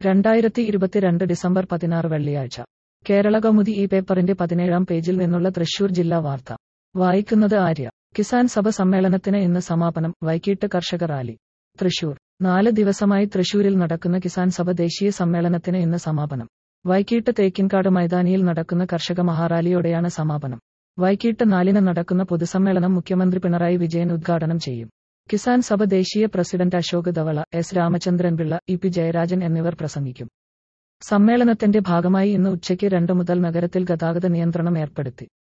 രണ്ടായിരത്തി ഇരുപത്തിരണ്ട് ഡിസംബർ പതിനാറ് വെള്ളിയാഴ്ച കേരള കൗമുദി ഈ പേപ്പറിന്റെ പതിനേഴാം പേജിൽ നിന്നുള്ള തൃശൂർ ജില്ലാ വാർത്ത വായിക്കുന്നത് ആര്യ കിസാൻ സഭ സമ്മേളനത്തിന് ഇന്ന് സമാപനം വൈകിട്ട് കർഷക റാലി തൃശൂർ നാല് ദിവസമായി തൃശൂരിൽ നടക്കുന്ന കിസാൻ സഭ ദേശീയ സമ്മേളനത്തിന് ഇന്ന് സമാപനം വൈകിട്ട് തേക്കിൻകാട് മൈതാനിയിൽ നടക്കുന്ന കർഷക മഹാറാലിയോടെയാണ് സമാപനം വൈകിട്ട് നാലിന് നടക്കുന്ന പൊതുസമ്മേളനം മുഖ്യമന്ത്രി പിണറായി വിജയൻ ഉദ്ഘാടനം ചെയ്യും കിസാൻ സഭ ദേശീയ president Ashok Dhawale S Ramachandran Pillai E P Jayarajan എന്നിവർ പ്രസംഗിക്കും സമ്മേളനത്തിന്റെ ഭാഗമായി ഇന്ന് ഉച്ചയ്ക്ക് രണ്ട് മുതൽ നഗരത്തിൽ ഗതാഗത നിയന്ത്രണം ഏർപ്പെടുത്തി